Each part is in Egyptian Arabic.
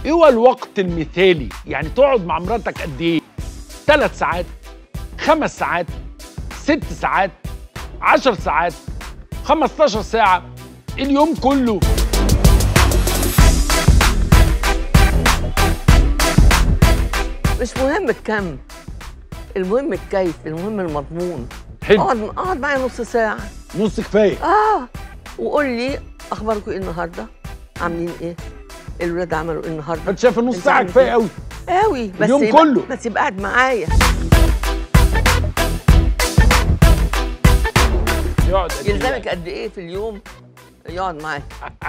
ايه هو الوقت المثالي يعني تقعد مع مراتك قد ايه ثلاث ساعات خمس ساعات ست ساعات عشر ساعات 15 ساعة اليوم كله مش مهم الكم المهم الكيف المهم المضمون حلو اقعد اقعد معايا نص ساعه نص كفاية اه وقول لي اخباركم ايه النهارده عاملين ايه الولاد عملوا ايه النهارده انت شايف النص أنت ساعة عامل كفاية إيه؟ قوي قوي بس اليوم يبقى- كله. بس يبقى قاعد معايا يقعد قد إيه؟ يلزمك قد ايه في اليوم يقعد معاك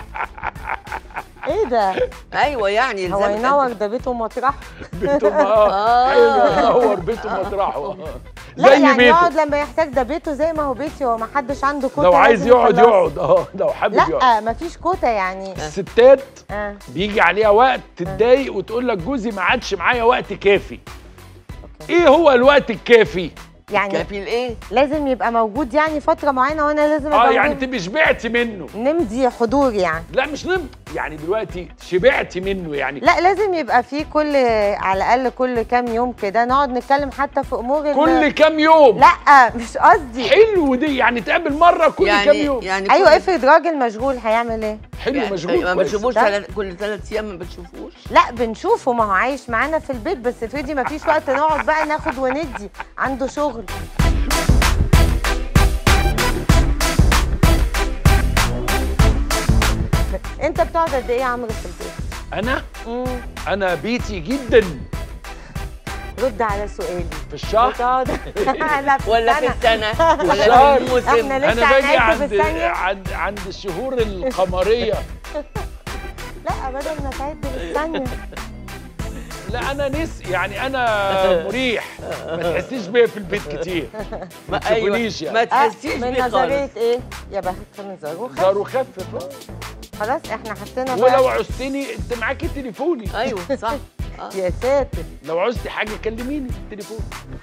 ايه ده ايوه يعني هو يلزمك ينور قد ده بيته ومطرحه بيته اه حلو ينور بيته مطرحه لا زي يعني بيته يقعد لما يحتاج ده بيته زي ما هو بيتي هو ما حدش عنده كوتا لو عايز لازم يقعد يخلصها. يقعد اه لو حابب يقعد لا مفيش كوتا يعني الستات اه بيجي عليها وقت تتضايق وتقول لك جوزي ما عادش معايا وقت كافي ايه هو الوقت الكافي يعني كفيل ايه لازم يبقى موجود يعني فتره معينه وانا لازم اه ابقى يعني موجود. تبقي شبعتي منه نمضي حضور يعني لا مش نمت يعني دلوقتي شبعتي منه يعني لا لازم يبقى في كل على الاقل كل كام يوم كده نقعد نتكلم حتى في امور ال- كل كام يوم لا مش قصدي حلو دي يعني تقابل مره كل كام يعني يوم يعني ايوه كل- افرض راجل مشغول هيعمل ايه حلو يعني مشغول ما كويس. بتشوفوش ده؟ تلات- كل ثلاث ايام ما بتشوفوش لا بنشوفه ما هو عايش معانا في البيت بس افرضي ما فيش وقت نقعد بقى ناخد وندي عنده شغل انت بتقعد قد ايه يا عمرو في البيت؟ انا مم. انا بيتي جدا رد على سؤالي في الشهر بتقعد لا في ولا في السنة. السنه ولا شهر. في الموسم احنا لسه انا باجي هنعد عند بالثانية عند عند الشهور القمريه لا بدل ما تعد بالثانية لا انا نس يعني انا مريح ما تحسيش بيا في البيت كتير ما ما أيوة، تشوفونيش ما يعني تحسيش من بيه نظرية خالص ايه؟ يا بخت نظر وخف زار وخفف آه. خلاص احنا حطينا ولو بقى عوزتني انت معاكي تليفوني ايوه صح يا ساتر لو عوزتي حاجه كلميني في التليفون